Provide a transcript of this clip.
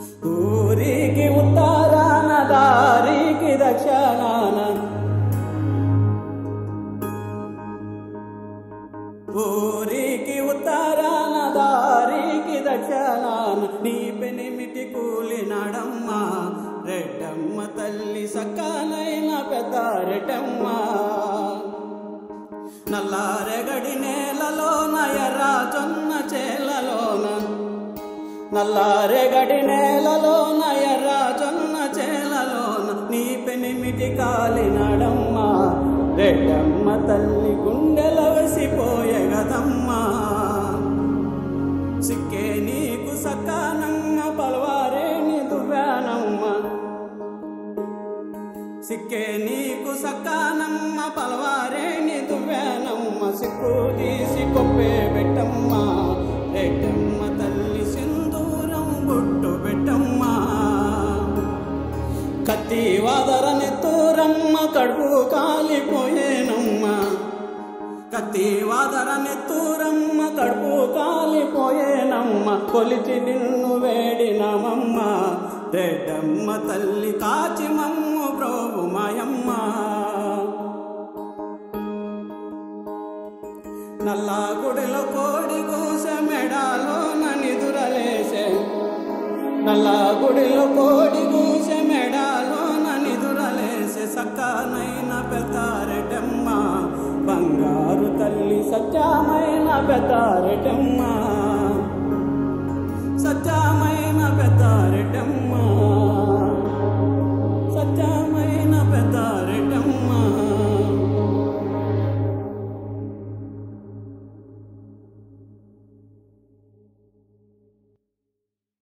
ఊరికి ఉత్తరాన దారికి దక్షిణాన ఊరికి ఉత్తరాన దారికి దక్షిణాన నీ పెనిమిటి కూలినాడమ్మ రెడ్డమ్మ తల్లి సక్కనైన పెద్ద రెడ్డమ్మ నల్లారెగడి నేలలోన ఎర్ర జొన్న చేలలోన నల్లారెగడి నేలలోన ఎర్ర జొన్న చేలలోన నీ పెనిమిటి కాలినాడమ్మ రెడ్డమ్మ తల్లి గుండెల వసిపోయే గదమ్మా సిక్కే నీకు సకానంగ పలవారే నీ దువ్వానమ్మ సిక్కే నీకు సకానమ్మ పలవారే నీ దువ్వానమ్మ సిక్కు తీసి కొప్పే పెట్టమ్మ రెడ్డమ్మ తల్లి సింధూరం బొట్టు పెట్టమ్మా కత్తి వాదర నెత్తూరమ్మ కడుపు కాలిపోయేనమ్మ కత్తి వాదర నెత్తూరమ్మ కడుపు కాలిపోయేనమ్మ కొలిచి నిన్ను వేడినమమ్మ రెడ్డమ్మ తల్లి కాచి మమ్ము ప్రోగు మాయమ్మ నల్లా గుడిలో కోడి కూస మెడాలో నిదురలేసే నల్లా గుడిలో కోడి కూస మెడాలో నిదురలేసే సక్కనైన పెద్దారెటమ్మ బంగారు తల్లి సత్యమైన పెద్దారెటమ్మ సత్యమైన